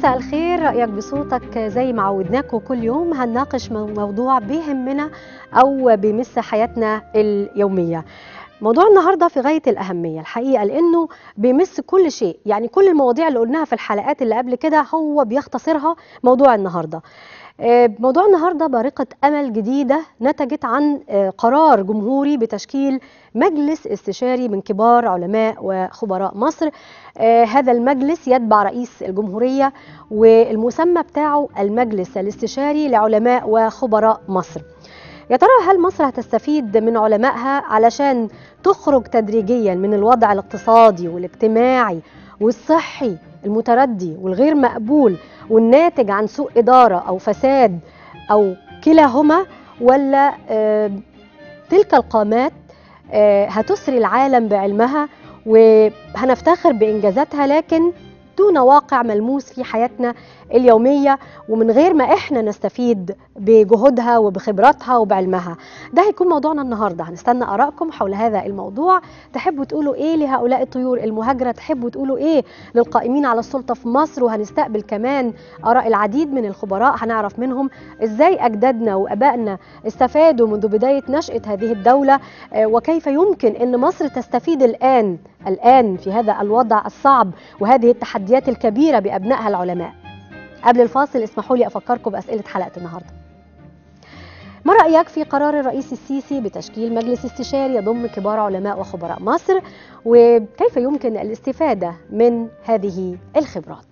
مساء الخير رأيك بصوتك زي ما عودناكم كل يوم هنناقش مو- موضوع بيهمنا أو بيمس حياتنا اليومية موضوع النهارده في غايه الاهميه الحقيقه لانه بيمس كل شيء يعني كل المواضيع اللي قلناها في الحلقات اللي قبل كده هو بيختصرها موضوع النهارده آه، موضوع النهارده بارقه امل جديده نتجت عن آه، قرار جمهوري بتشكيل مجلس استشاري من كبار علماء وخبراء مصر آه، هذا المجلس يتبع رئيس الجمهوريه والمسمى بتاعه المجلس الاستشاري لعلماء وخبراء مصر يا ترى هل مصر هتستفيد من علمائها علشان تخرج تدريجيا من الوضع الاقتصادي والاجتماعي والصحي المتردي والغير مقبول والناتج عن سوء إدارة أو فساد أو كلاهما ولا آه، تلك القامات آه، هتسري العالم بعلمها وهنفتخر بإنجازاتها لكن دون واقع ملموس في حياتنا اليومية ومن غير ما احنا نستفيد بجهودها وبخبراتها وبعلمها ده هيكون موضوعنا النهاردة هنستنى آرائكم حول هذا الموضوع تحبوا تقولوا ايه لهؤلاء الطيور المهاجرة تحبوا تقولوا ايه للقائمين على السلطة في مصر وهنستقبل كمان آراء العديد من الخبراء هنعرف منهم ازاي أجدادنا وأبائنا استفادوا منذ بداية نشأة هذه الدولة آه، وكيف يمكن أن مصر تستفيد الآن الآن في هذا الوضع الصعب وهذه التحديات الكبيرة بأبنائها العلماء قبل الفاصل اسمحوا لي أفكركم بأسئلة حلقة النهاردة ما رأيك في قرار الرئيس السيسي بتشكيل مجلس استشاري يضم كبار علماء وخبراء مصر وكيف يمكن الاستفادة من هذه الخبرات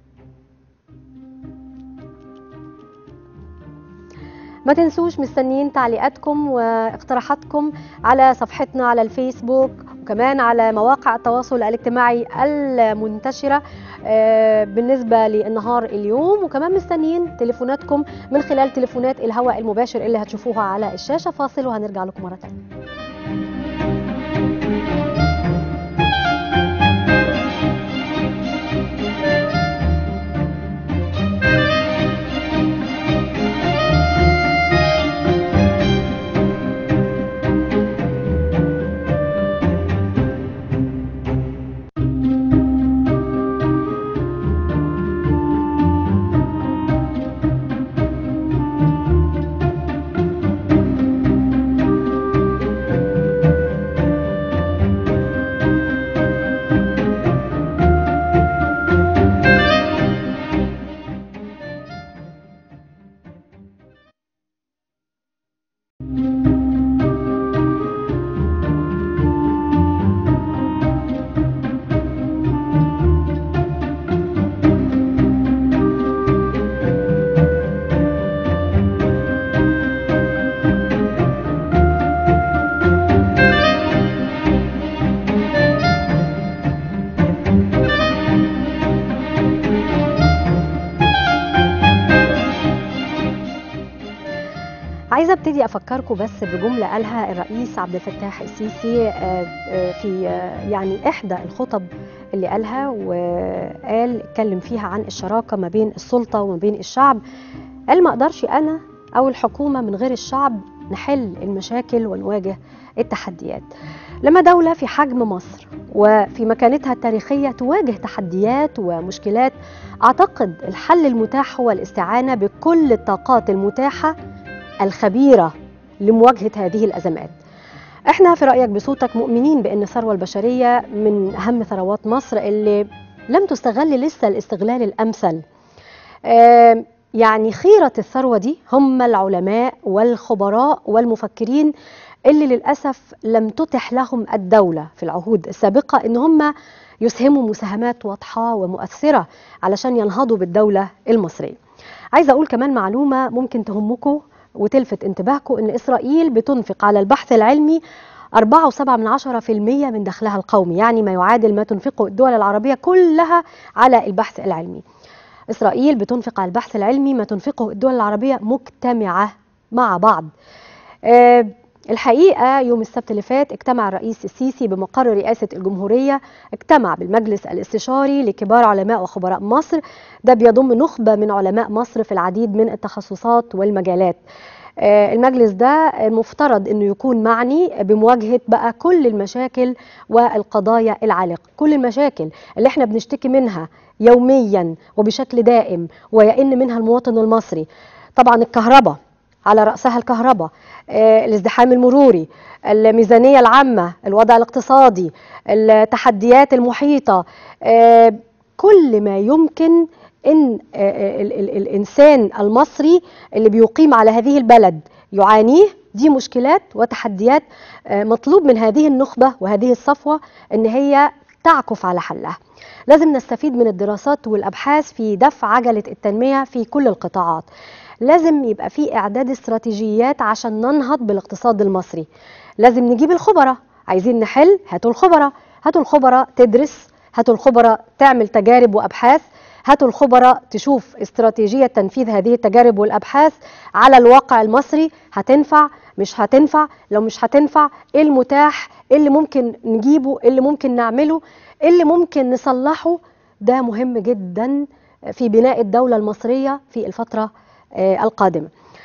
ما تنسوش مستنيين تعليقاتكم واقتراحاتكم على صفحتنا على الفيسبوك وكمان على مواقع التواصل الاجتماعي المنتشرة آه، بالنسبة للنهار اليوم وكمان مستنيين تليفوناتكم من خلال تليفونات الهواء المباشر اللي هتشوفوها على الشاشة فاصل وهنرجع لكم مرة تانية عايزه ابتدي افكركم بس بجمله قالها الرئيس عبد الفتاح السيسي آه، آه، في آه، يعني احدى الخطب اللي قالها وقال اتكلم فيها عن الشراكه ما بين السلطه وما بين الشعب قال ما اقدرش انا او الحكومه من غير الشعب نحل المشاكل ونواجه التحديات لما دوله في حجم مصر وفي مكانتها التاريخيه تواجه تحديات ومشكلات اعتقد الحل المتاح هو الاستعانه بكل الطاقات المتاحه الخبيرة لمواجهة هذه الأزمات احنا في رأيك بصوتك مؤمنين بأن الثروة البشرية من أهم ثروات مصر اللي لم تستغل لسه الاستغلال الأمثل آم، يعني خيرة الثروة دي هم العلماء والخبراء والمفكرين اللي للأسف لم تتح لهم الدولة في العهود السابقة إن هم يسهموا مساهمات واضحة ومؤثرة علشان ينهضوا بالدولة المصرية عايزة أقول كمان معلومة ممكن تهمكم وتلفت انتباهكم ان اسرائيل بتنفق على البحث العلمي 4.7 من عشرة في المية من دخلها القومي يعني ما يعادل ما تنفقه الدول العربية كلها على البحث العلمي إسرائيل بتنفق على البحث العلمي ما تنفقه الدول العربية مجتمعة مع بعض آه، الحقيقة يوم السبت اللي فات اجتمع الرئيس السيسي بمقر رئاسة الجمهورية اجتمع بالمجلس الاستشاري لكبار علماء وخبراء مصر ده بيضم نخبة من علماء مصر في العديد من التخصصات والمجالات آه، المجلس ده المفترض انه يكون معني بمواجهه بقى كل المشاكل والقضايا العالقه كل المشاكل اللي احنا بنشتكي منها يوميا وبشكل دائم ويئن منها المواطن المصري طبعا الكهرباء على رأسها الكهرباء آه، الازدحام المروري الميزانية العامة الوضع الاقتصادي التحديات المحيطة آه، كل ما يمكن ان آه، ال- ال- الانسان المصري اللي بيقيم على هذه البلد يعانيه دي مشكلات وتحديات آه، مطلوب من هذه النخبه وهذه الصفوه ان هي تعكف على حلها. لازم نستفيد من الدراسات والابحاث في دفع عجله التنميه في كل القطاعات. لازم يبقى في اعداد استراتيجيات عشان ننهض بالاقتصاد المصري. لازم نجيب الخبراء، عايزين نحل هاتوا الخبراء، هاتوا الخبراء تدرس، هاتوا الخبراء تعمل تجارب وابحاث، هاتوا الخبراء تشوف استراتيجية تنفيذ هذه التجارب والأبحاث على الواقع المصري هتنفع مش هتنفع لو مش هتنفع ايه المتاح ايه اللي ممكن نجيبه ايه اللي ممكن نعمله ايه اللي ممكن نصلحه ده مهم جدا في بناء الدولة المصرية في الفترة آه، القادمة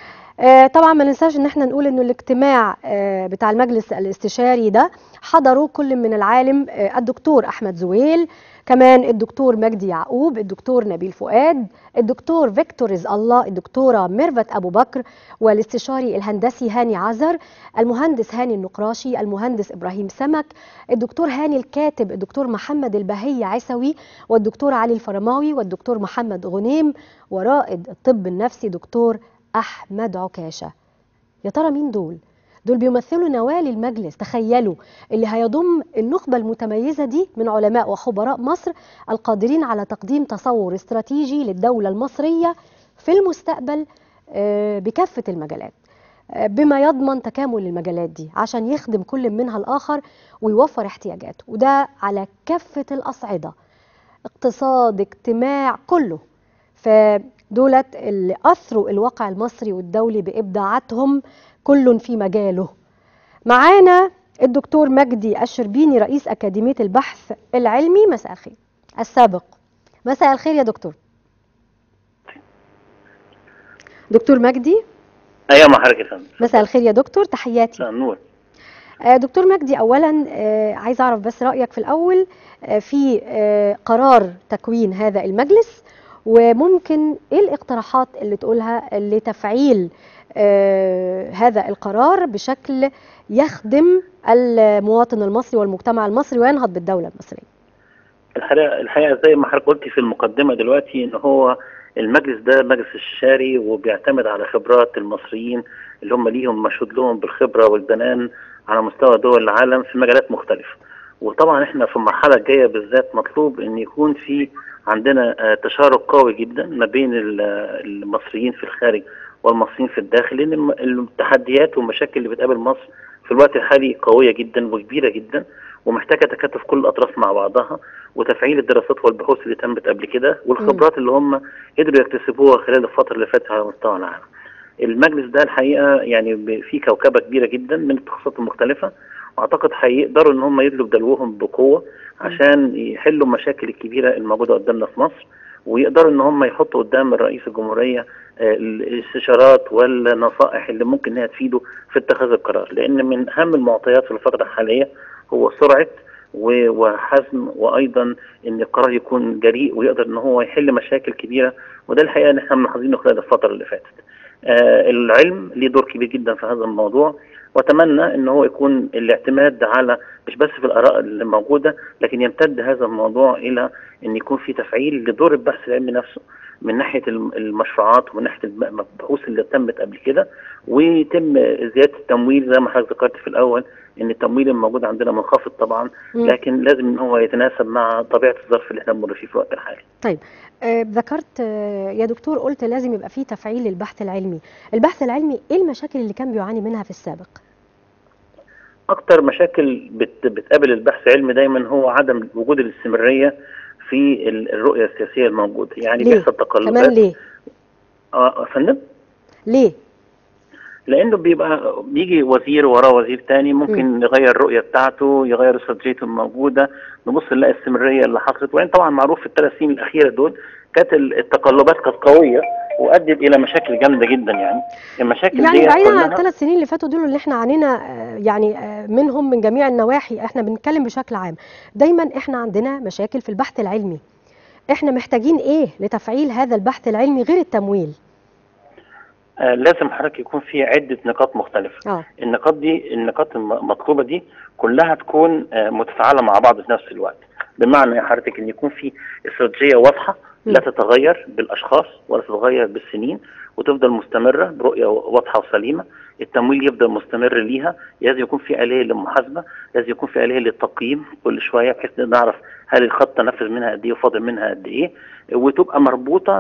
آه، طبعا ما ننساش ان احنا نقول انه الاجتماع آه، بتاع المجلس الاستشاري ده حضروا كل من العالم آه، الدكتور احمد زويل كمان الدكتور مجدي يعقوب الدكتور نبيل فؤاد الدكتور فيكتور رزق الله الدكتوره ميرفت ابو بكر والاستشاري الهندسي هاني عزر المهندس هاني النقراشي المهندس ابراهيم سمك الدكتور هاني الكاتب الدكتور محمد البهي عسوي والدكتور علي الفرماوي والدكتور محمد غنيم ورائد الطب النفسي دكتور احمد عكاشه يا ترى مين دول دول بيمثلوا نوال المجلس تخيلوا اللي هيضم النخبة المتميزة دي من علماء وخبراء مصر القادرين على تقديم تصور استراتيجي للدولة المصرية في المستقبل آه، بكافة المجالات آه، بما يضمن تكامل المجالات دي عشان يخدم كل منها الآخر ويوفر احتياجاته وده على كافة الأصعدة اقتصاد اجتماع كله فدولت اللي أثروا الواقع المصري والدولي بإبداعاتهم كل في مجاله معانا الدكتور مجدي الشربيني رئيس أكاديمية البحث العلمي مساء الخير السابق مساء الخير يا دكتور دكتور مجدي ايوه مع حضرتك يا فندم مساء الخير يا دكتور تحياتي مساء النور آه، دكتور مجدي اولا آه، عايز اعرف بس رايك في الاول آه، في آه، قرار تكوين هذا المجلس وممكن ايه الاقتراحات اللي تقولها لتفعيل آه، هذا القرار بشكل يخدم المواطن المصري والمجتمع المصري وينهض بالدوله المصريه الحقيقه الحقيقه زي ما حضرتك قلتي في المقدمه دلوقتي ان هو المجلس ده مجلس استشاري وبيعتمد على خبرات المصريين اللي هم ليهم مشهود لهم بالخبره والبنان على مستوى دول العالم في مجالات مختلفه وطبعا احنا في المرحله الجايه بالذات مطلوب ان يكون في عندنا آه، تشارك قوي جدا ما بين ال- المصريين في الخارج والمصريين في الداخل لان الم- التحديات والمشاكل اللي بتقابل مصر في الوقت الحالي قويه جدا وكبيره جدا ومحتاجه تكاتف كل الاطراف مع بعضها وتفعيل الدراسات والبحوث اللي تمت قبل كده والخبرات اللي هم قدروا يكتسبوها خلال الفتره اللي فاتت على مستوى العالم. المجلس ده الحقيقه يعني ب- فيه كوكبه كبيره جدا من التخصصات المختلفه واعتقد هيقدروا ان هم يدلوا بدلوهم بقوه عشان يحلوا المشاكل الكبيره الموجوده قدامنا في مصر ويقدروا ان هم يحطوا قدام الرئيس الجمهوريه آه، الاستشارات والنصائح اللي ممكن انها تفيده في اتخاذ القرار لان من اهم المعطيات في الفتره الحاليه هو سرعه و- وحزم وايضا ان القرار يكون جريء ويقدر ان هو يحل مشاكل كبيره وده الحقيقه ان احنا ملاحظينه خلال الفتره اللي فاتت. آه العلم ليه دور كبير جدا في هذا الموضوع واتمنى ان هو يكون الاعتماد على مش بس في الاراء اللي موجوده لكن يمتد هذا الموضوع الى ان يكون في تفعيل لدور البحث العلمي نفسه من ناحيه الم- المشروعات ومن ناحيه الم- البحوث اللي تمت قبل كده ويتم زياده التمويل زي ما حضرتك ذكرت في الاول ان التمويل الموجود عندنا منخفض طبعا مم. لكن لازم ان هو يتناسب مع طبيعه الظرف اللي احنا بنمر فيه في الوقت الحالي. آه، ذكرت آه، يا دكتور قلت لازم يبقى فيه تفعيل للبحث العلمي البحث العلمي ايه المشاكل اللي كان بيعاني منها في السابق اكتر مشاكل بت بتقابل البحث العلمي دايما هو عدم وجود الاستمراريه في ال- الرؤيه السياسيه الموجوده يعني ليه؟ بيحصل كمان تقلبات ليه اه يا فندم ليه لانه بيبقى بيجي وزير وراه وزير تاني ممكن يغير الرؤيه بتاعته يغير استراتيجيته الموجوده نبص نلاقي الاستمراريه اللي حصلت وان طبعا معروف في الثلاث سنين الاخيره دول كانت ال- التقلبات كانت قويه وادت الى مشاكل جامده جدا يعني المشاكل يعني دي بعيدا عن كلها الثلاث سنين اللي فاتوا دول اللي احنا عانينا آه، يعني آه، منهم من جميع النواحي احنا بنتكلم بشكل عام دايما احنا عندنا مشاكل في البحث العلمي احنا محتاجين ايه لتفعيل هذا البحث العلمي غير التمويل آه، لازم حضرتك يكون في عده نقاط مختلفه اه النقاط دي النقاط الم- المطلوبه دي كلها تكون آه، متفاعله مع بعض في نفس الوقت بمعنى يا حضرتك ان يكون في استراتيجيه واضحه لا مم. تتغير بالاشخاص ولا تتغير بالسنين وتفضل مستمره برؤيه واضحه وسليمه التمويل يفضل مستمر ليها لازم يكون في اليه للمحاسبه لازم يكون في اليه للتقييم كل شويه بحيث نعرف هل الخطه نفذ منها قد ايه وفاضل منها قد ايه وتبقى مربوطه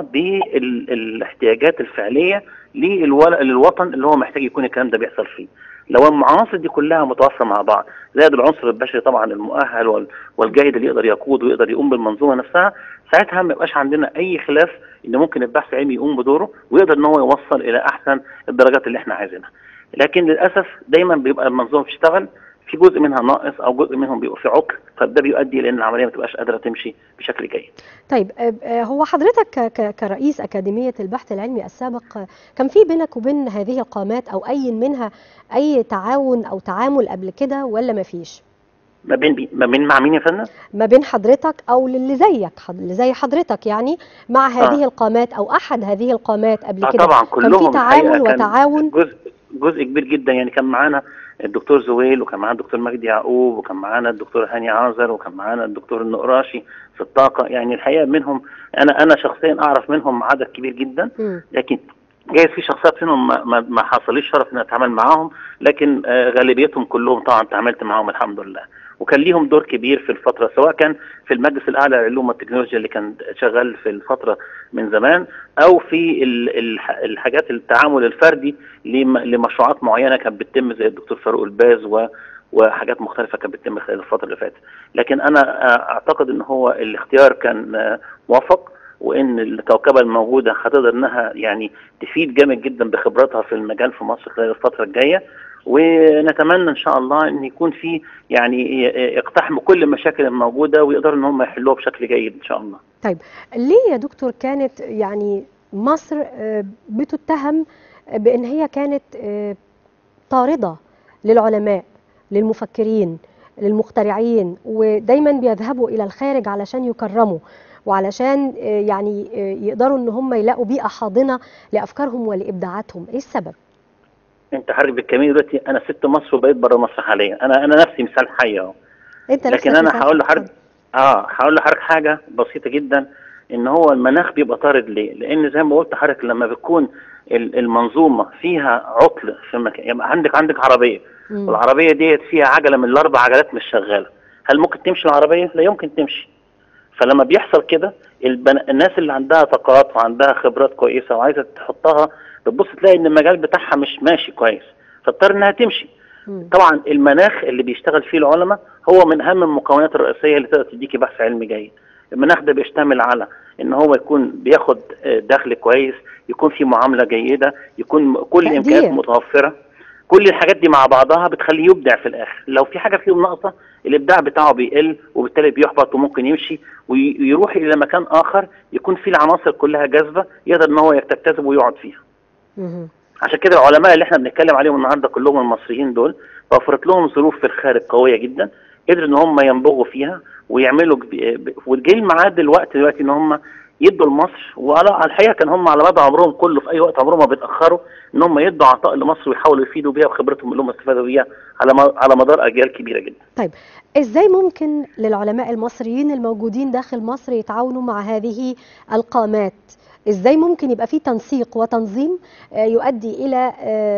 بالاحتياجات الفعليه للول- للوطن اللي هو محتاج يكون الكلام ده بيحصل فيه لو العناصر دي كلها متوافره مع بعض زائد العنصر البشري طبعا المؤهل وال- والجيد اللي يقدر يقود ويقدر يقوم بالمنظومه نفسها ساعتها ما يبقاش عندنا اي خلاف ان ممكن البحث العلمي يقوم بدوره ويقدر ان هو يوصل الى احسن الدرجات اللي احنا عايزينها لكن للاسف دايما بيبقى المنظومه بتشتغل في جزء منها ناقص او جزء منهم بيبقى في عطل فده بيؤدي لان العمليه ما تبقاش قادره تمشي بشكل جيد طيب آه، آه، هو حضرتك ك- ك- كرئيس أكاديمية البحث العلمي السابق آه، كان في بينك وبين هذه القامات أو أي منها أي تعاون أو تعامل قبل كده ولا ما فيش؟ ما بين بي ما بين مع مين يا فندم؟ ما بين حضرتك أو للي زيك حض- اللي زي حضرتك يعني مع هذه آه. القامات أو أحد هذه القامات قبل اه كده طبعا كان كلهم في تعامل الحقيقة كان وتعاون جزء جزء كبير جدا يعني كان معانا الدكتور زويل وكان معانا الدكتور مجدي يعقوب وكان معانا الدكتور هاني عازر وكان معانا الدكتور النقراشي في الطاقه يعني الحقيقه منهم انا انا شخصيا اعرف منهم عدد كبير جدا مم. لكن جايز في شخصيات منهم ما, ما, ما حصليش شرف ان اتعامل معاهم لكن آه غالبيتهم كلهم طبعا تعاملت معاهم الحمد لله وكان ليهم دور كبير في الفتره سواء كان في المجلس الاعلى للعلوم والتكنولوجيا اللي كان شغال في الفتره من زمان او في ال- الح- الحاجات التعامل الفردي لم- لمشروعات معينه كانت بتتم زي الدكتور فاروق الباز و وحاجات مختلفه كانت بتتم خلال الفتره اللي فاتت لكن انا آه، اعتقد ان هو الاختيار كان آه، موفق وان الكوكبه الموجوده هتقدر انها يعني تفيد جامد جدا بخبراتها في المجال في مصر خلال الفتره الجايه ونتمنى ان شاء الله ان يكون في يعني يقتحموا كل المشاكل الموجوده ويقدروا ان هم يحلوها بشكل جيد ان شاء الله. طيب ليه يا دكتور كانت يعني مصر آه، بتتهم بان هي كانت آه، طارده للعلماء للمفكرين للمخترعين ودايما بيذهبوا الى الخارج علشان يكرموا وعلشان آه، يعني آه، يقدروا ان هم يلاقوا بيئه حاضنه لافكارهم ولابداعاتهم ايه السبب انت حضرتك بالكمين دلوقتي انا سبت مصر وبقيت بره مصر حاليا انا انا نفسي مثال حي اهو انت نفسك لكن انا مثال هقول اتفضل. لحضرتك اه هقول لحضرتك حاجه بسيطه جدا ان هو المناخ بيبقى طارد ليه؟ لان زي ما قلت لحضرتك لما بتكون ال- المنظومه فيها عطل في مكان يعني عندك عندك عربيه مم. والعربيه ديت فيها عجله من الاربع عجلات مش شغاله هل ممكن تمشي العربيه؟ لا يمكن تمشي فلما بيحصل كده البن... الناس اللي عندها طاقات وعندها خبرات كويسه وعايزه تحطها بتبص تلاقي ان المجال بتاعها مش ماشي كويس فاضطر انها تمشي مم. طبعا المناخ اللي بيشتغل فيه العلماء هو من اهم المكونات الرئيسيه اللي تقدر تديكي بحث علمي جيد المناخ ده بيشتمل على ان هو يكون بياخد آه، دخل كويس يكون في معامله جيده يكون كل تقدير. الامكانيات متوفره كل الحاجات دي مع بعضها بتخليه يبدع في الاخر لو في حاجه فيهم ناقصه الابداع بتاعه بيقل وبالتالي بيحبط وممكن يمشي وي- ويروح الى مكان اخر يكون فيه العناصر كلها جاذبه يقدر ان هو يكتسب ويقعد فيها مم. عشان كده العلماء اللي احنا بنتكلم عليهم النهارده كلهم المصريين دول توفرت لهم ظروف في الخارج قويه جدا قدروا ان هم ينبغوا فيها ويعملوا ب- ب- وجه الميعاد دلوقتي دلوقتي ان هم يدوا لمصر وعلى على الحقيقه كان هم على مدى عمرهم كله في اي وقت عمرهم ما بيتاخروا ان هم يدوا عطاء لمصر ويحاولوا يفيدوا بيها بخبرتهم اللي هم استفادوا بيها على م- على مدار اجيال كبيره جدا. ازاي ممكن للعلماء المصريين الموجودين داخل مصر يتعاونوا مع هذه القامات ازاي ممكن يبقى في تنسيق وتنظيم آه، يؤدي الى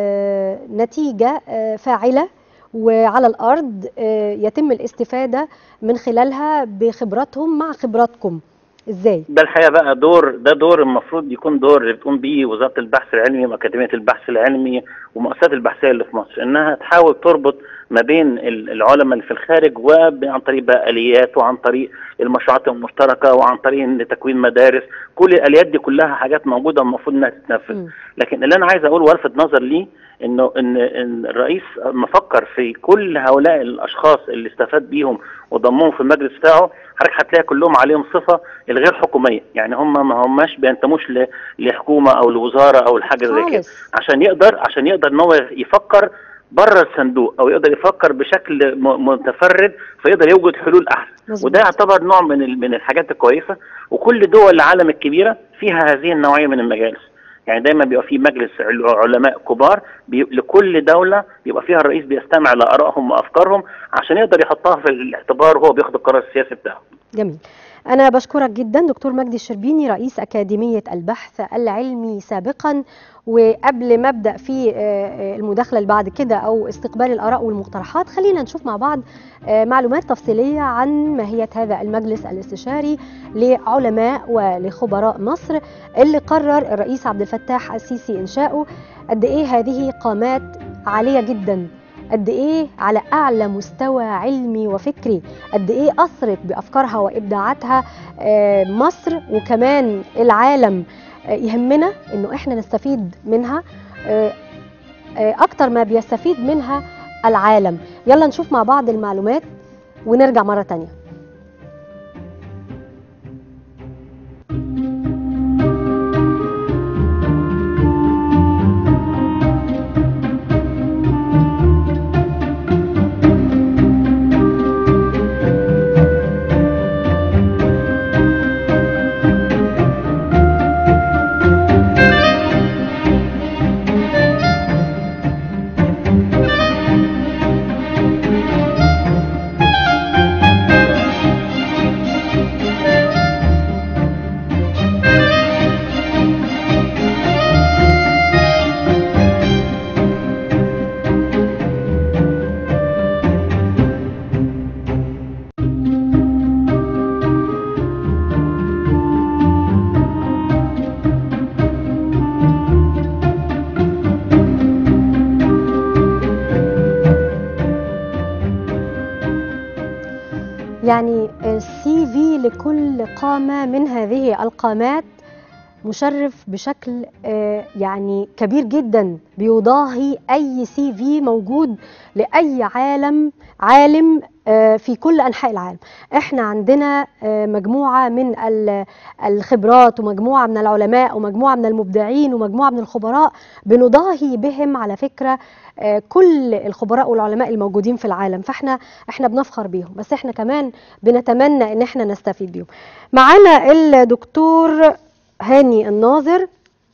آه، نتيجه آه، فاعله وعلى الارض آه، يتم الاستفاده من خلالها بخبراتهم مع خبراتكم ازاي ده الحقيقه بقى دور ده دور المفروض يكون دور اللي بتقوم بيه وزاره البحث العلمي واكاديميه البحث العلمي والمؤسسات البحثيه اللي في مصر انها تحاول تربط ما بين ال- العلماء اللي في الخارج وعن طريق بقى اليات وعن طريق المشروعات المشتركه وعن طريق إن تكوين مدارس كل الاليات دي كلها حاجات موجوده المفروض انها تتنفذ مم. لكن اللي انا عايز اقوله والفت نظر ليه انه ان ان الرئيس ما فكر في كل هؤلاء الاشخاص اللي استفاد بيهم وضمهم في المجلس بتاعه حضرتك هتلاقي كلهم عليهم صفه الغير حكوميه يعني هم ما هماش بينتموش ل- لحكومه او لوزاره او لحاجه زي كده خالص عشان يقدر عشان يقدر ان هو يفكر بره الصندوق او يقدر يفكر بشكل م- متفرد فيقدر يوجد حلول احسن مظبوط. وده يعتبر نوع من ال- من الحاجات الكويسه وكل دول العالم الكبيره فيها هذه النوعيه من المجالس يعني دايما بيبقى في مجلس عل- علماء كبار بي... لكل دوله بيبقى فيها الرئيس بيستمع لارائهم وافكارهم عشان يقدر يحطها في الاعتبار وهو بياخد القرار السياسي بتاعه جميل أنا بشكرك جدا دكتور مجدي الشربيني رئيس أكاديمية البحث العلمي سابقا وقبل ما أبدأ في آه، آه، المداخلة اللي بعد كده أو استقبال الآراء والمقترحات خلينا نشوف مع بعض آه، معلومات تفصيلية عن ماهية هذا المجلس الاستشاري لعلماء ولخبراء مصر اللي قرر الرئيس عبد الفتاح السيسي إنشاؤه قد إيه هذه قامات عالية جدا قد ايه على اعلى مستوى علمي وفكري قد ايه اثرت بافكارها وابداعاتها آه، مصر وكمان العالم آه، يهمنا انه احنا نستفيد منها آه، آه، اكتر ما بيستفيد منها العالم يلا نشوف مع بعض المعلومات ونرجع مره تانية يعني السي في لكل قامة من هذه القامات مشرف بشكل آه، يعني كبير جدا بيضاهي اي سي في موجود لاي عالم عالم آه، في كل انحاء العالم احنا عندنا آه، مجموعه من ال- الخبرات ومجموعه من العلماء ومجموعه من المبدعين ومجموعه من الخبراء بنضاهي بهم على فكره آه، كل الخبراء والعلماء الموجودين في العالم فاحنا احنا بنفخر بيهم بس احنا كمان بنتمنى ان احنا نستفيد بيهم معانا الدكتور هاني الناظر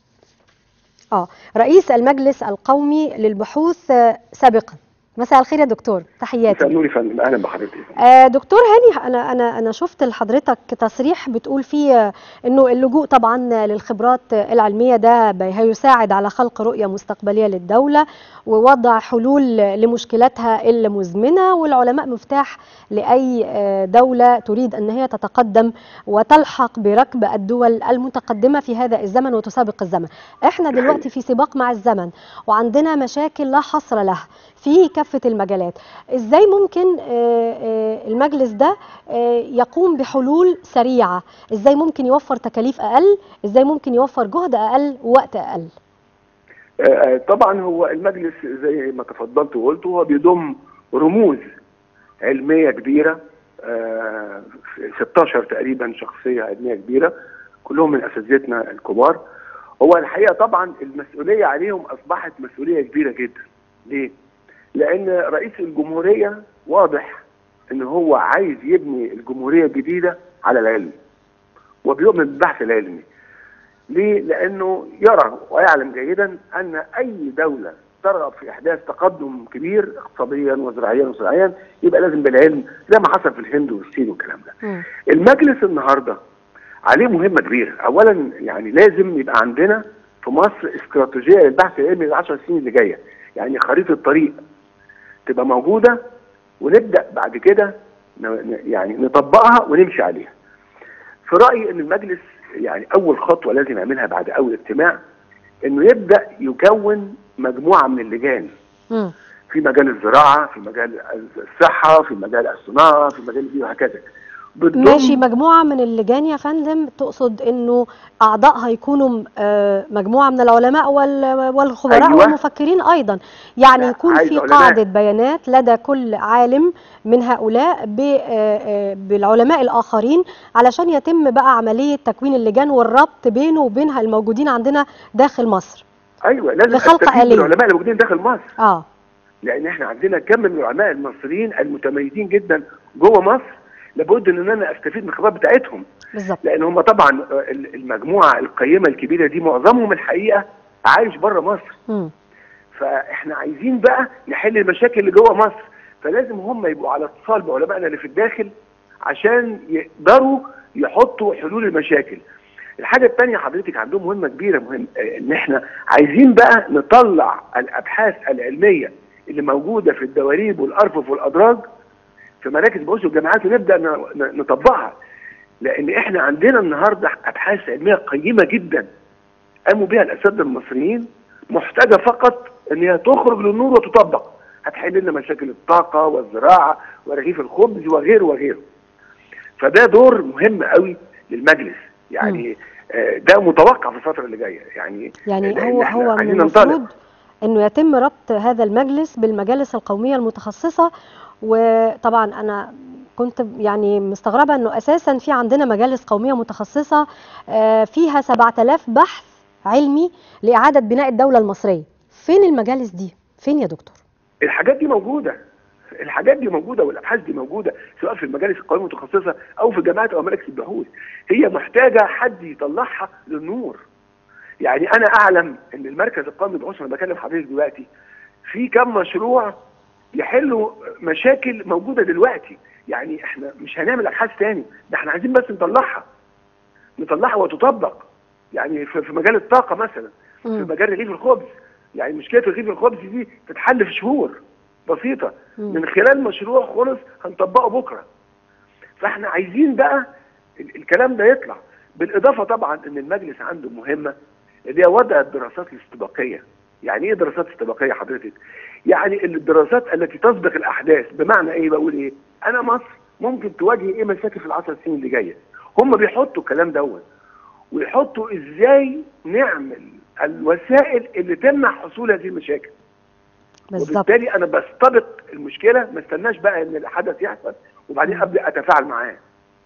اه رئيس المجلس القومي للبحوث آه، سابقا مساء الخير يا دكتور مساء تحياتي النور يا فندم اهلا بحضرتك آه، دكتور هاني انا انا انا شفت لحضرتك تصريح بتقول فيه آه، انه اللجوء طبعا للخبرات آه، العلميه ده ب- هيساعد على خلق رؤيه مستقبليه للدوله ووضع حلول لمشكلاتها المزمنه والعلماء مفتاح لاي آه، دوله تريد ان هي تتقدم وتلحق بركب الدول المتقدمه في هذا الزمن وتسابق الزمن احنا ده دلوقتي في سباق مع الزمن وعندنا مشاكل لا حصر لها في كافه المجالات ازاي ممكن آه، آه، المجلس ده آه، يقوم بحلول سريعه ازاي ممكن يوفر تكاليف اقل ازاي ممكن يوفر جهد اقل ووقت اقل آه، آه، طبعا هو المجلس زي ما تفضلت وقلت هو بيضم رموز علميه كبيره آه، 16 تقريبا شخصيه علميه كبيره كلهم من اساتذتنا الكبار هو الحقيقه طبعا المسؤوليه عليهم اصبحت مسؤوليه كبيره جدا ليه؟ لان رئيس الجمهوريه واضح ان هو عايز يبني الجمهوريه الجديده على العلم وبيؤمن بالبحث العلمي ليه؟ لأنه يرى ويعلم جيدا أن أي دولة ترغب في إحداث تقدم كبير اقتصاديا وزراعيا وصناعيا يبقى لازم بالعلم زي ما حصل في الهند والصين والكلام ده. مم. المجلس النهارده عليه مهمة كبيرة، أولا يعني لازم يبقى عندنا في مصر استراتيجية للبحث العلمي للعشر سنين اللي جاية، يعني خريطة طريق تبقى موجودة ونبدأ بعد كده ن- ن- يعني نطبقها ونمشي عليها. في رأيي إن المجلس يعني أول خطوة لازم يعملها بعد أول اجتماع إنه يبدأ يكون مجموعة من اللجان مم. في مجال الزراعة في مجال الصحة في مجال الصناعة في مجال دي وهكذا بتضم ماشي مجموعة من اللجان يا فندم تقصد انه اعضائها يكونوا آه، مجموعة من العلماء وال- والخبراء أيوة. والمفكرين ايضا يعني لا، يكون عايز في علماء. قاعدة بيانات لدى كل عالم من هؤلاء ب- آه، آه، بالعلماء الاخرين علشان يتم بقى عملية تكوين اللجان والربط بينه وبينها الموجودين عندنا داخل مصر ايوه لازم لخلق استفيد من آلية. العلماء اللي موجودين داخل مصر اه لان احنا عندنا كم من العلماء المصريين المتميزين جدا جوه مصر لابد ان انا استفيد من الخبرات بتاعتهم بالظبط لان هم طبعا آه، المجموعه القيمه الكبيره دي معظمهم الحقيقه عايش بره مصر مم. فاحنا عايزين بقى نحل المشاكل اللي جوه مصر فلازم هم يبقوا على اتصال بعلمائنا اللي في الداخل عشان يقدروا يحطوا حلول المشاكل الحاجه الثانيه حضرتك عندهم مهمه كبيره مهم آه، ان احنا عايزين بقى نطلع الابحاث العلميه اللي موجوده في الدواليب والارفف والادراج في مراكز البحوث والجامعات ونبدا ن- ن- نطبقها لان احنا عندنا النهارده ابحاث علميه قيمه جدا قاموا بها الاساتذه المصريين محتاجه فقط ان هي تخرج للنور وتطبق هتحل لنا مشاكل الطاقه والزراعه ورغيف الخبز وغيره وغيره فده دور مهم قوي للمجلس يعني آه، ده متوقع في الفتره اللي جايه يعني يعني لأن هو إحنا هو من عايزين ننطلق. المفروض انه يتم ربط هذا المجلس بالمجالس القوميه المتخصصه وطبعا انا كنت يعني مستغربه انه اساسا في عندنا مجالس قوميه متخصصه آه، فيها 7000 بحث علمي لاعاده بناء الدوله المصريه فين المجالس دي فين يا دكتور الحاجات دي موجوده الحاجات دي موجوده والابحاث دي موجوده سواء في المجالس القوميه المتخصصه او في الجامعات او مراكز البحوث هي محتاجه حد يطلعها للنور يعني انا اعلم ان المركز القومي للبحوث انا بكلم حضرتك دلوقتي في كم مشروع يحلوا مشاكل موجوده دلوقتي يعني احنا مش هنعمل ابحاث تاني ده احنا عايزين بس نطلعها نطلعها وتطبق يعني في في مجال الطاقه مثلا في مم. مجال رغيف الخبز يعني مشكله رغيف الخبز دي تتحل في شهور بسيطه مم. من خلال مشروع خلص هنطبقه بكره فاحنا عايزين بقى ال- الكلام ده يطلع بالاضافه طبعا ان المجلس عنده مهمه اللي هي وضع الدراسات الاستباقيه يعني ايه دراسات استباقيه حضرتك يعني الدراسات التي تسبق الاحداث بمعنى ايه بقول ايه انا مصر ممكن تواجه ايه مشاكل في العشر سنين اللي جايه هم بيحطوا الكلام دوت ويحطوا ازاي نعمل الوسائل اللي تمنع حصول هذه المشاكل بالظبط وبالتالي انا بستبق المشكله ما استناش بقى ان الحدث يحصل وبعدين ابدا اتفاعل معاه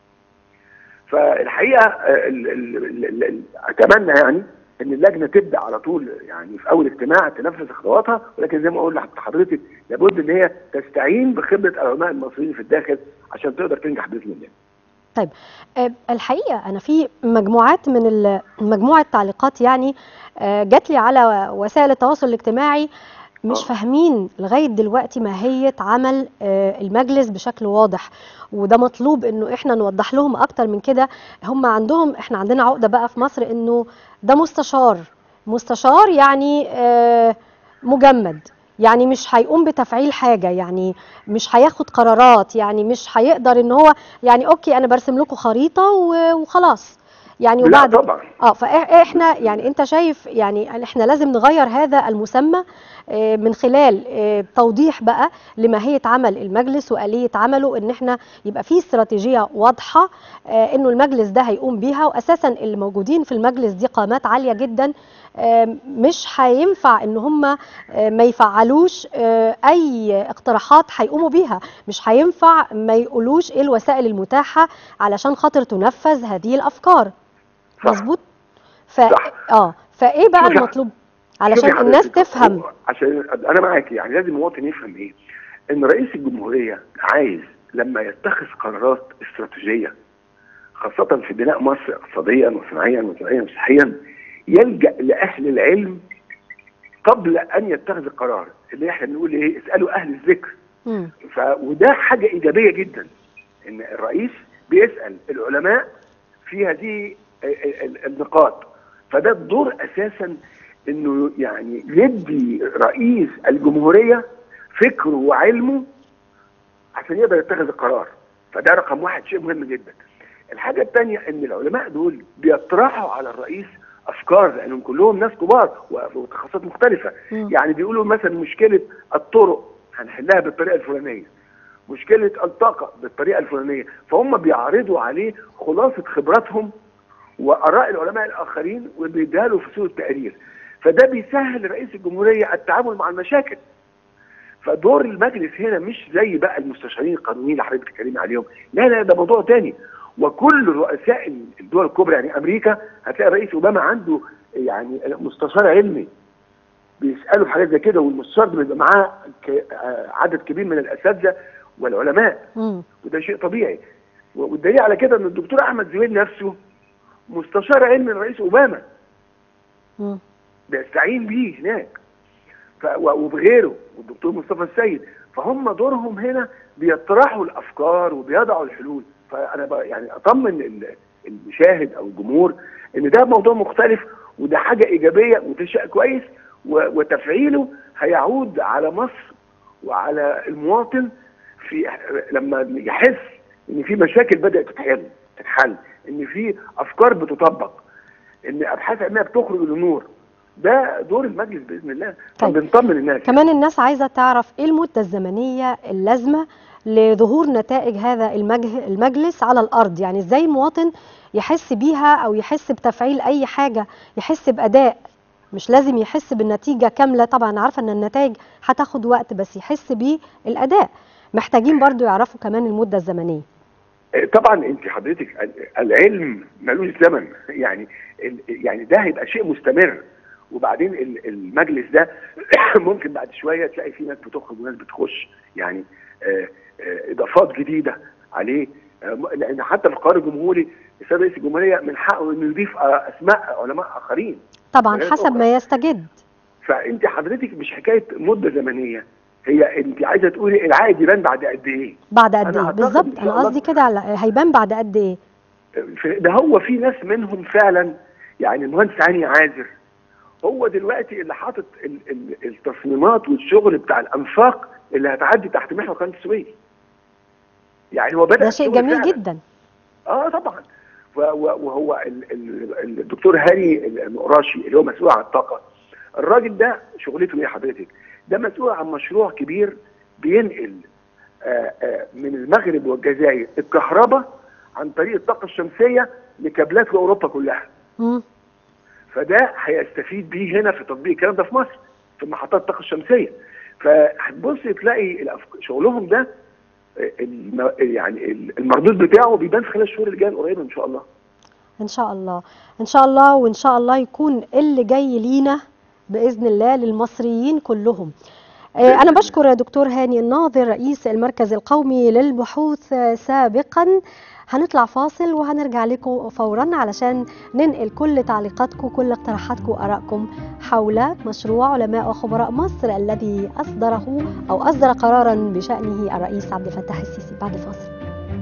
فالحقيقه آه، ال- ال- ال- ال- اتمنى يعني ان اللجنه تبدا على طول يعني في اول اجتماع تنفذ خطواتها ولكن زي ما اقول لحضرتك لابد ان هي تستعين بخبره العلماء المصريين في الداخل عشان تقدر تنجح باذن الله. طيب آه، الحقيقة أنا في مجموعات من ال- مجموعة تعليقات يعني آه، جات لي على وسائل التواصل الاجتماعي مش آه. فاهمين لغاية دلوقتي ماهية عمل آه، المجلس بشكل واضح وده مطلوب انه احنا نوضح لهم اكتر من كده هم عندهم احنا عندنا عقدة بقى في مصر انه ده مستشار مستشار يعني آه، مجمد يعني مش هيقوم بتفعيل حاجة يعني مش هياخد قرارات يعني مش هيقدر ان هو يعني اوكي انا برسم لكم خريطة و- وخلاص يعني لا وبعد طبعا اه فاحنا يعني انت شايف يعني احنا لازم نغير هذا المسمى آه، من خلال آه، توضيح بقى لماهيه عمل المجلس واليه عمله ان احنا يبقى في استراتيجيه واضحه آه، انه المجلس ده هيقوم بيها واساسا اللي موجودين في المجلس دي قامات عاليه جدا آه، مش هينفع ان هم آه، ما يفعلوش آه، اي اقتراحات هيقوموا بيها مش هينفع ما يقولوش ايه الوسائل المتاحه علشان خاطر تنفذ هذه الافكار صح. مظبوط ف صح. اه فايه بقى شوفي- المطلوب شوفي علشان الناس حضرتك، تفهم هو عشان انا معاك يعني لازم المواطن يفهم ايه ان رئيس الجمهوريه عايز لما يتخذ قرارات استراتيجيه خاصه في بناء مصر اقتصاديا وصناعيا وزراعيا وصحيا يلجا لاهل العلم قبل ان يتخذ القرار اللي احنا بنقول ايه اسالوا اهل الذكر مم. ف وده حاجه ايجابيه جدا ان الرئيس بيسال العلماء في هذه ال- ال- النقاط فده الدور اساسا انه يعني يدي رئيس الجمهوريه فكره وعلمه عشان يقدر يتخذ القرار فده رقم واحد شيء مهم جدا الحاجه الثانيه ان العلماء دول بيطرحوا على الرئيس افكار لانهم كلهم ناس كبار وتخصصات مختلفه مم. يعني بيقولوا مثلا مشكله الطرق هنحلها بالطريقه الفلانيه مشكله الطاقه بالطريقه الفلانيه فهم بيعرضوا عليه خلاصه خبراتهم واراء العلماء الاخرين وبيديها له في صوره تقرير فده بيسهل لرئيس الجمهوريه التعامل مع المشاكل فدور المجلس هنا مش زي بقى المستشارين القانونيين اللي حضرتك بتتكلمي عليهم لا لا ده موضوع تاني وكل رؤساء الدول الكبرى يعني امريكا هتلاقي الرئيس اوباما عنده يعني مستشار علمي بيسالوا في حاجات زي كده والمستشار ده بيبقى معاه ك- آه، عدد كبير من الاساتذه والعلماء مم. وده شيء طبيعي و- والدليل على كده ان الدكتور احمد زويل نفسه مستشار علمي للرئيس اوباما مم. بيستعين بيه هناك ف... و- وبغيره والدكتور مصطفى السيد فهم دورهم هنا بيطرحوا الافكار وبيضعوا الحلول فانا ب... يعني اطمن ال- المشاهد او الجمهور ان ده موضوع مختلف وده حاجه ايجابيه وده شيء كويس و... وتفعيله هيعود على مصر وعلى المواطن في لما يحس ان في مشاكل بدات تتحل تتحل ان في افكار بتطبق ان ابحاث علميه بتخرج للنور ده دور المجلس باذن الله طيب. فبنطمن الناس كمان الناس عايزة تعرف ايه المدة الزمنية اللازمة لظهور نتائج هذا المجه- المجلس على الأرض يعني ازاي المواطن يحس بيها أو يحس بتفعيل أي حاجة يحس بأداء مش لازم يحس بالنتيجة كاملة طبعا عارفة ان النتائج هتاخد وقت بس يحس بالأداء محتاجين برضو يعرفوا كمان المدة الزمنية طبعا انت حضرتك ال- العلم ملوش زمن يعني ال- يعني ده هيبقى شيء مستمر وبعدين ال- المجلس ده ممكن بعد شويه تلاقي في ناس بتخرج وناس بتخش يعني آه، آه، اضافات جديده عليه آه، م- لان حتى في القرار الجمهوري السيد رئيس الجمهوريه من حقه انه يضيف آه، اسماء علماء اخرين طبعا مجالات حسب أخرى. ما يستجد فانت حضرتك مش حكايه مده زمنيه هي انت عايزه تقولي العائد يبان بعد قد ايه بعد قد أنا ايه أعتقد بالظبط إن شاء انا الله- قصدي كده على هيبان بعد قد ايه في- ده هو في ناس منهم فعلا يعني المهندس هاني عازر هو دلوقتي اللي حاطط ال- ال- التصميمات والشغل بتاع الانفاق اللي هتعدي تحت محور قناه السويس يعني هو بدا ده شيء الشغل جميل فعلاً. جدا اه طبعا و- و- وهو ال- ال- الدكتور هاني المقراشي اللي هو مسؤول عن الطاقه الراجل ده شغلته ايه يا حضرتك؟ ده مسؤول عن مشروع كبير بينقل آه، آه، من المغرب والجزائر الكهرباء عن طريق الطاقه الشمسيه لكابلات في اوروبا كلها مم. فده هيستفيد بيه هنا في تطبيق الكلام ده في مصر في محطات الطاقه الشمسيه فهتبص تلاقي الأفك- شغلهم ده آه، الم- يعني المردود بتاعه بيبان في خلال الشهور اللي جايه القريبه ان شاء الله ان شاء الله ان شاء الله وان شاء الله يكون اللي جاي لينا باذن الله للمصريين كلهم آه، انا بشكر دكتور هاني الناظر رئيس المركز القومي للبحوث آه، سابقا هنطلع فاصل وهنرجع لكم فورا علشان ننقل كل تعليقاتكم كل اقتراحاتكم وارائكم حول مشروع علماء وخبراء مصر الذي اصدره او اصدر قرارا بشانه الرئيس عبد الفتاح السيسي بعد فاصل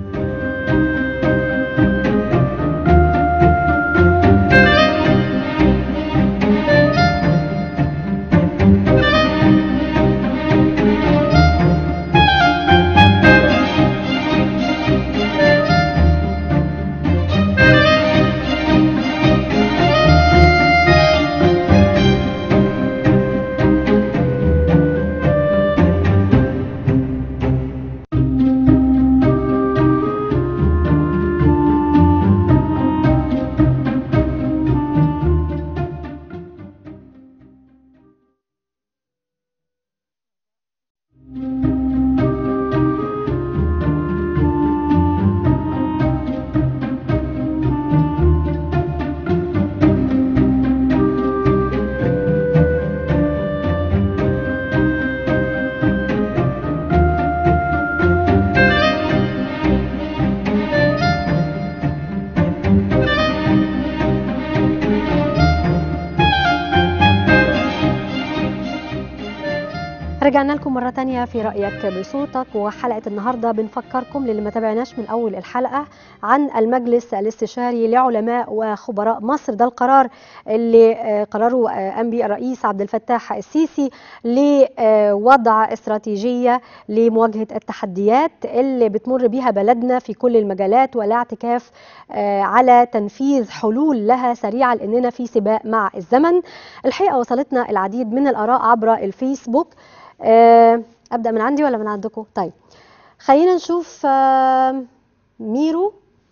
رجعنا لكم مرة تانية في رأيك بصوتك وحلقة النهاردة بنفكركم للي ما تابعناش من أول الحلقة عن المجلس الاستشاري لعلماء وخبراء مصر ده القرار اللي آه، قرره آه، قام به الرئيس عبد الفتاح السيسي لوضع استراتيجية لمواجهة التحديات اللي بتمر بيها بلدنا في كل المجالات والاعتكاف آه، على تنفيذ حلول لها سريعة لأننا في سباق مع الزمن الحقيقة وصلتنا العديد من الآراء عبر الفيسبوك آه، ابدا من عندي ولا من عندكم طيب خلينا نشوف آه، ميرو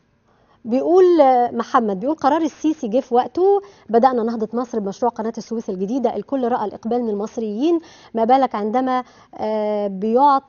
بيقول آه، محمد بيقول قرار السيسي جه في وقته بدأنا نهضة مصر بمشروع قناة السويس الجديدة الكل رأى الإقبال من المصريين ما بالك عندما آه، بيعطي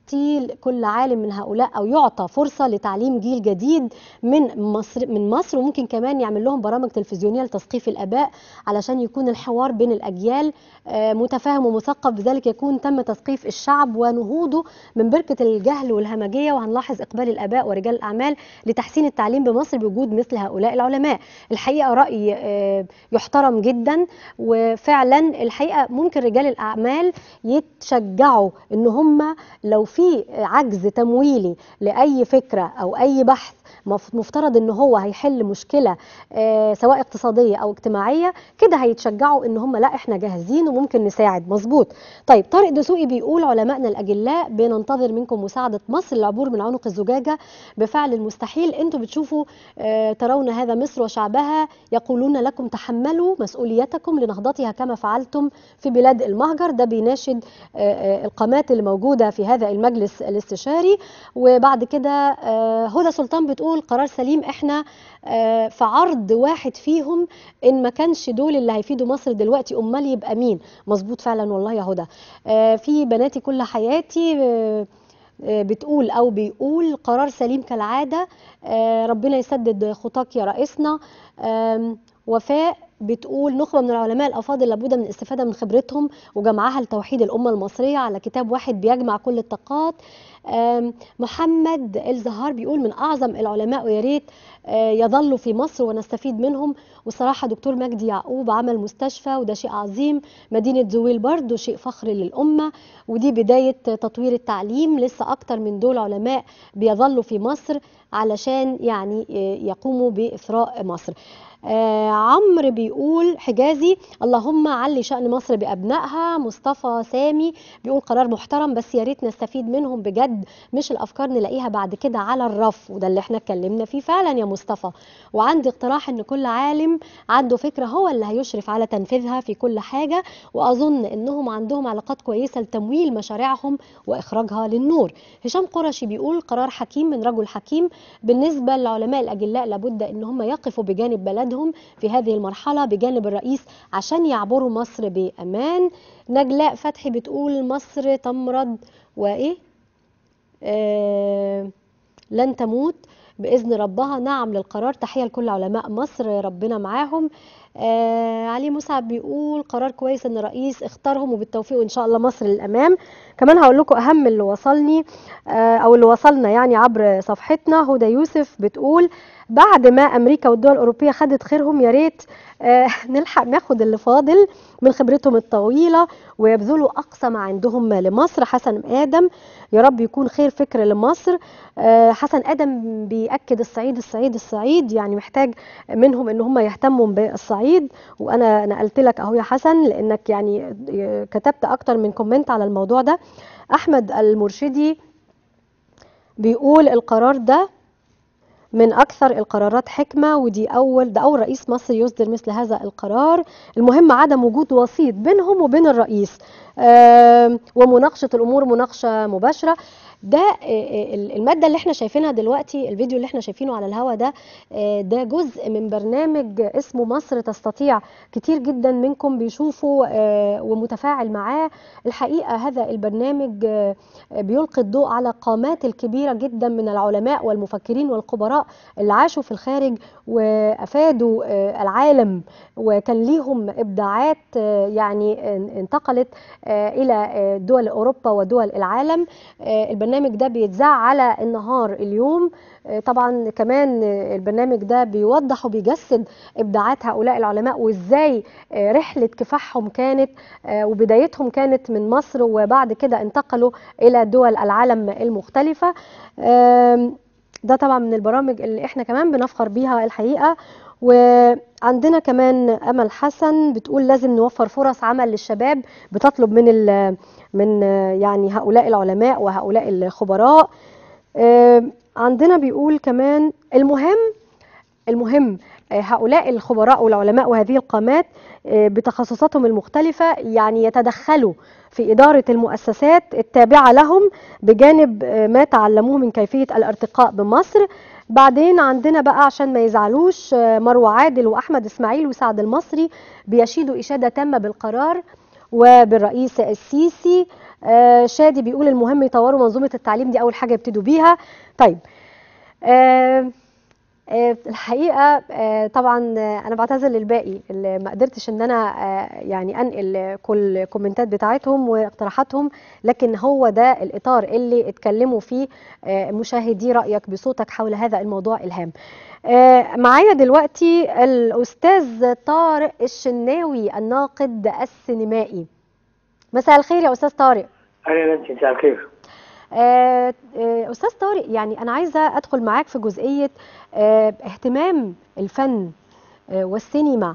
كل عالم من هؤلاء او يعطى فرصه لتعليم جيل جديد من مصر من مصر وممكن كمان يعمل لهم برامج تلفزيونيه لتثقيف الاباء علشان يكون الحوار بين الاجيال آه، متفاهم ومثقف بذلك يكون تم تثقيف الشعب ونهوضه من بركه الجهل والهمجيه وهنلاحظ اقبال الاباء ورجال الاعمال لتحسين التعليم بمصر بوجود مثل هؤلاء العلماء الحقيقه راي آه، يحترم جدا وفعلا الحقيقه ممكن رجال الاعمال يتشجعوا ان هم لو في عجز تمويلي لاي فكره او اي بحث مف- مفترض ان هو هيحل مشكله آه، سواء اقتصاديه او اجتماعيه كده هيتشجعوا ان هم لا احنا جاهزين وممكن نساعد مظبوط طيب طارق دسوقي بيقول علمائنا الاجلاء بننتظر منكم مساعده مصر للعبور من عنق الزجاجه بفعل المستحيل انتوا بتشوفوا آه، ترون هذا مصر وشعبها يقولون لكم تحملوا مسؤوليتكم لنهضتها كما فعلتم في بلاد المهجر ده بيناشد آه، آه، القامات اللي موجوده في هذا المجلس الاستشاري وبعد كده آه، هدى سلطان بتقول قرار سليم احنا آه، في عرض واحد فيهم ان ما كانش دول اللي هيفيدوا مصر دلوقتي امال يبقى مين مظبوط فعلا والله يا هدى آه، في بناتي كل حياتي آه، آه، بتقول او بيقول قرار سليم كالعاده آه، ربنا يسدد خطاك يا رئيسنا آم، وفاء بتقول نخبة من العلماء الأفاضل لابد من الاستفادة من خبرتهم وجمعها لتوحيد الأمة المصرية على كتاب واحد بيجمع كل الطاقات آم، محمد الزهار بيقول من أعظم العلماء ويا ريت آه، يظلوا في مصر ونستفيد منهم وصراحة دكتور مجدي يعقوب عمل مستشفى وده شيء عظيم مدينة زويل برضو شيء فخر للأمة ودي بداية تطوير التعليم لسه أكتر من دول علماء بيظلوا في مصر علشان يعني آه، يقوموا بإثراء مصر آه عمرو بيقول حجازي اللهم علي شأن مصر بأبنائها مصطفى سامي بيقول قرار محترم بس يا ريت نستفيد منهم بجد مش الأفكار نلاقيها بعد كده على الرف وده اللي احنا اتكلمنا فيه فعلا يا مصطفى وعندي اقتراح ان كل عالم عنده فكرة هو اللي هيشرف على تنفيذها في كل حاجة وأظن انهم عندهم علاقات كويسة لتمويل مشاريعهم وإخراجها للنور هشام قرشي بيقول قرار حكيم من رجل حكيم بالنسبة للعلماء الأجلاء لابد ان هم يقفوا بجانب بلدهم في هذه المرحلة بجانب الرئيس عشان يعبروا مصر بأمان نجلاء فتحي بتقول مصر تمرض وإيه آه لن تموت بإذن ربها نعم للقرار تحية لكل علماء مصر ربنا معاهم آه علي مسعد بيقول قرار كويس ان الرئيس اختارهم وبالتوفيق وان شاء الله مصر للامام كمان هقول لكم اهم اللي وصلني آه او اللي وصلنا يعني عبر صفحتنا هدى يوسف بتقول بعد ما امريكا والدول الاوروبيه خدت خيرهم يا ريت آه نلحق ناخد اللي فاضل من خبرتهم الطويله ويبذلوا اقصى ما عندهم لمصر حسن ادم يا رب يكون خير فكر لمصر آه حسن ادم بياكد الصعيد الصعيد الصعيد يعني محتاج منهم ان هم يهتموا بالصعيد وانا نقلت لك اهو يا حسن لانك يعني كتبت اكتر من كومنت على الموضوع ده احمد المرشدي بيقول القرار ده من اكثر القرارات حكمه ودي اول ده اول رئيس مصري يصدر مثل هذا القرار المهم عدم وجود وسيط بينهم وبين الرئيس آه ومناقشه الامور مناقشه مباشره ده الماده اللي احنا شايفينها دلوقتي الفيديو اللي احنا شايفينه على الهوا ده ده جزء من برنامج اسمه مصر تستطيع كتير جدا منكم بيشوفوا ومتفاعل معاه الحقيقه هذا البرنامج بيلقي الضوء على قامات الكبيره جدا من العلماء والمفكرين والخبراء اللي عاشوا في الخارج وافادوا العالم وكان ليهم ابداعات يعني انتقلت الى دول اوروبا ودول العالم البرنامج ده بيتذاع على النهار اليوم طبعا كمان البرنامج ده بيوضح وبيجسد ابداعات هؤلاء العلماء وازاي رحله كفاحهم كانت وبدايتهم كانت من مصر وبعد كده انتقلوا الى دول العالم المختلفه ده طبعا من البرامج اللي احنا كمان بنفخر بيها الحقيقه وعندنا كمان امل حسن بتقول لازم نوفر فرص عمل للشباب بتطلب من من يعني هؤلاء العلماء وهؤلاء الخبراء عندنا بيقول كمان المهم المهم آه، هؤلاء الخبراء والعلماء وهذه القامات آه، بتخصصاتهم المختلفة يعني يتدخلوا في إدارة المؤسسات التابعة لهم بجانب آه، ما تعلموه من كيفية الارتقاء بمصر بعدين عندنا بقى عشان ما يزعلوش آه، مروة عادل وأحمد إسماعيل وسعد المصري بيشيدوا إشادة تامة بالقرار وبالرئيس السيسي آه، شادي بيقول المهم يطوروا منظومة التعليم دي أول حاجة يبتدوا بيها طيب آه، آه، الحقيقة آه، طبعا آه، أنا بعتذر للباقي اللي ما قدرتش إن أنا آه، يعني أنقل كل الكومنتات بتاعتهم واقتراحاتهم لكن هو ده الإطار اللي اتكلموا فيه آه، مشاهدي رأيك بصوتك حول هذا الموضوع إلهام آه، معايا دلوقتي الأستاذ طارق الشناوي الناقد السينمائي مساء الخير يا أستاذ طارق اهلا انت مساء الخير آه، آه، أستاذ طارق يعني أنا عايزة أدخل معاك في جزئية آه، اهتمام الفن آه، والسينما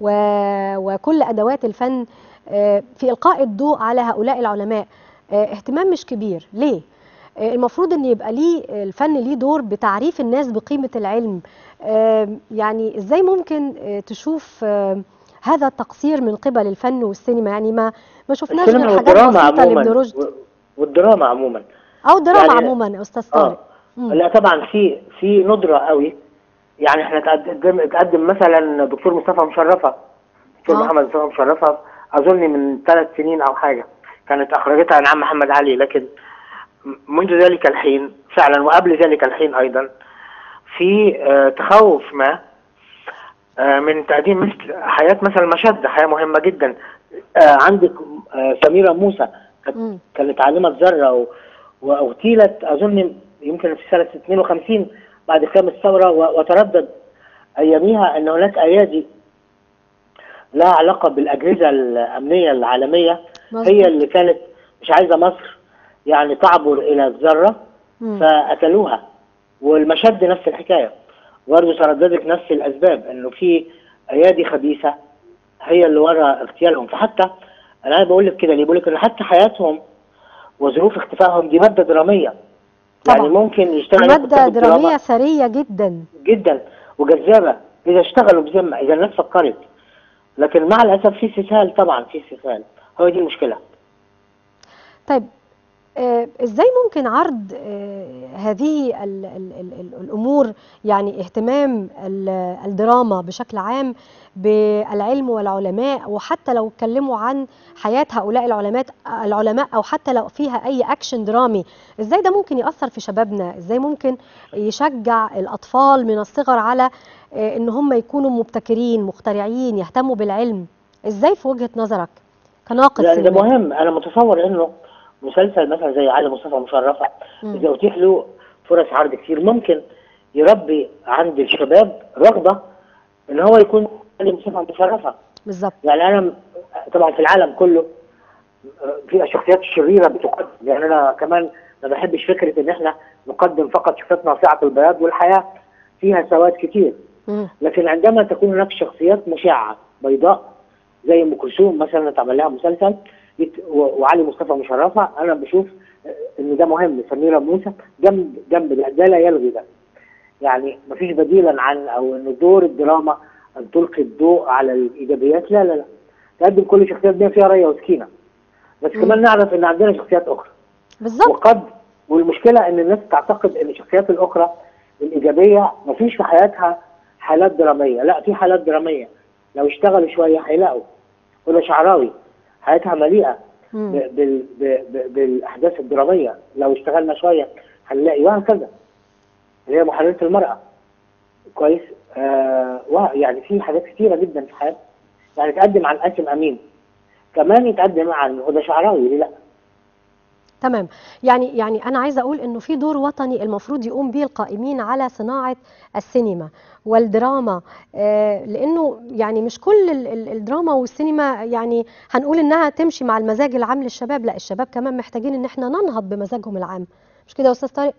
و- وكل أدوات الفن آه، في إلقاء الضوء على هؤلاء العلماء آه، اهتمام مش كبير ليه؟ آه، المفروض ان يبقى ليه الفن ليه دور بتعريف الناس بقيمة العلم آه، يعني ازاي ممكن آه، تشوف آه، هذا التقصير من قبل الفن والسينما يعني ما ما شفناش السينما غير حاجات والدراما بسيطة عموما لابن رشد و- والدراما عموما او الدراما يعني- عموما يا استاذ طارق اه مم. لا طبعا في في ندره قوي يعني احنا تقدم تقدم مثلا دكتور مصطفى مشرفه دكتور آه. محمد مصطفى مشرفه اظن من ثلاث سنين او حاجه كانت اخرجتها نعم محمد علي لكن م- منذ ذلك الحين فعلا وقبل ذلك الحين ايضا في آه، تخوف ما آه، من تقديم مثل حياه مثلا مشد حياه مهمه جدا آه، عندك آه، سميره موسى كانت مم. كانت عالمة ذرة و- واغتيلت أظن يمكن في سنة 52 بعد قيام الثورة و- وتردد أياميها أن هناك أيادي لها علاقة بالأجهزة الأمنية العالمية مظبوط. هي اللي كانت مش عايزة مصر يعني تعبر إلى الذرة مم. فقتلوها والمشد نفس الحكاية برضه ترددت نفس الأسباب إنه في أيادي خبيثة هي اللي ورا اغتيالهم فحتى أنا عايز بقول لك كده ليه بقول لك إن حتى حياتهم وظروف اختفائهم دي مادة درامية طبعا. يعني ممكن يشتغل مادة درامية ثرية جدا جدا وجذابة إذا اشتغلوا بذمة إذا الناس فكرت لكن مع الأسف في استسهال طبعا في استسهال هو دي المشكلة طيب آه، ازاي ممكن عرض آه، هذه ال ال ال ال الامور يعني اهتمام ال- الدراما بشكل عام بالعلم والعلماء وحتى لو اتكلموا عن حياة هؤلاء العلماء العلماء او حتى لو فيها اي اكشن درامي ازاي ده ممكن يأثر في شبابنا ازاي ممكن يشجع الاطفال من الصغر على آه، ان هم يكونوا مبتكرين مخترعين يهتموا بالعلم ازاي في وجهة نظرك كناقد يعني ده سينمائي مهم أنا متصور إنه مسلسل مثلا زي علي مصطفى مشرفة مم. إذا أتيح له فرص عرض كتير ممكن يربي عند الشباب رغبة إن هو يكون علي مصطفى مشرفة بالظبط يعني انا م- طبعا في العالم كله آه، في الشخصيات الشريره بتقدم يعني انا كمان ما بحبش فكره ان احنا نقدم فقط شخصيات ناصعه البياض والحياه فيها سواد كتير مم. لكن عندما تكون هناك شخصيات مشعه بيضاء زي ام كلثوم مثلا اتعمل لها مسلسل يت- و- وعلي مصطفى مشرفه انا بشوف آه، ان ده مهم سميره موسى جنب جنب ده, ده لا يلغي ده يعني مفيش بديلا عن او ان دور الدراما ان تلقي الضوء على الايجابيات لا لا لا تقدم كل شخصيات بما فيها ريا وسكينه بس مم. كمان نعرف ان عندنا شخصيات اخرى بالظبط وقد والمشكله ان الناس تعتقد ان الشخصيات الاخرى الايجابيه مفيش في حياتها حالات دراميه لا في حالات دراميه لو اشتغلوا شويه هيلاقوا وده شعراوي حياتها مليئه مم. ب- بال- ب- ب- بالاحداث الدراميه لو اشتغلنا شويه هنلاقي وهكذا اللي هي محرره المراه كويس آه وه- يعني في حاجات كتيره جدا في حياتها يعني تقدم عن قاسم امين كمان يتقدم عن هدى شعراوي ليه لا تمام يعني يعني انا عايزه اقول انه في دور وطني المفروض يقوم به القائمين على صناعه السينما والدراما آه، لانه يعني مش كل ال- ال- الدراما والسينما يعني هنقول انها تمشي مع المزاج العام للشباب لا الشباب كمان محتاجين ان احنا ننهض بمزاجهم العام مش كده يا استاذ طارق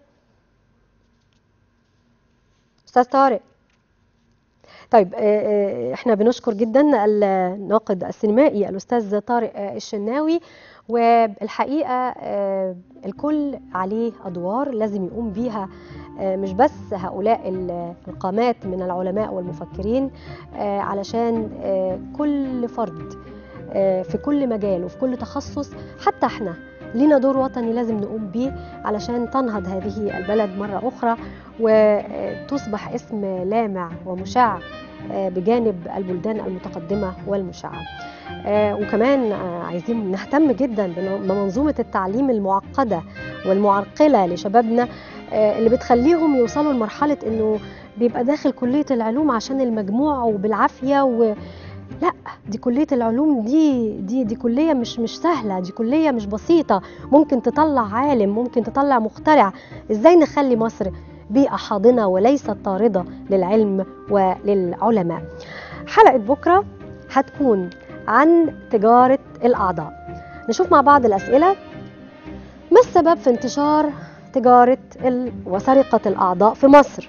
استاذ طارق طيب آه، آه، احنا بنشكر جدا الناقد السينمائي الاستاذ طارق آه، الشناوي والحقيقه آه، الكل عليه ادوار لازم يقوم بيها آه، مش بس هؤلاء ال- القامات من العلماء والمفكرين آه، علشان آه، كل فرد آه، في كل مجال وفي كل تخصص حتى احنا لينا دور وطني لازم نقوم بيه علشان تنهض هذه البلد مرة أخرى وتصبح اسم لامع ومشع آه، بجانب البلدان المتقدمة والمشعة آه، وكمان آه، عايزين نهتم جدا بمنظومة التعليم المعقدة والمعرقلة لشبابنا آه، اللي بتخليهم يوصلوا لمرحلة انه بيبقى داخل كلية العلوم عشان المجموع وبالعافية و... لا دي كلية العلوم دي دي دي كلية مش مش سهلة دي كلية مش بسيطة ممكن تطلع عالم ممكن تطلع مخترع ازاي نخلي مصر بيئة حاضنة وليست طاردة للعلم وللعلماء حلقة بكرة هتكون عن تجارة الأعضاء نشوف مع بعض الأسئلة ما السبب في انتشار تجارة ال... وسرقة الأعضاء في مصر؟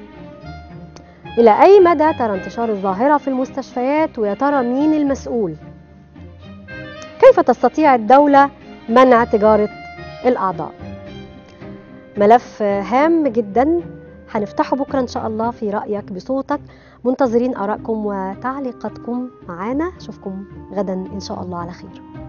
إلى أي مدى ترى انتشار الظاهرة في المستشفيات ويا ترى مين المسؤول؟ كيف تستطيع الدولة منع تجارة الأعضاء؟ ملف هام جدا هنفتحه بكرة إن شاء الله في رأيك بصوتك منتظرين آرائكم وتعليقاتكم معانا أشوفكم غدا إن شاء الله على خير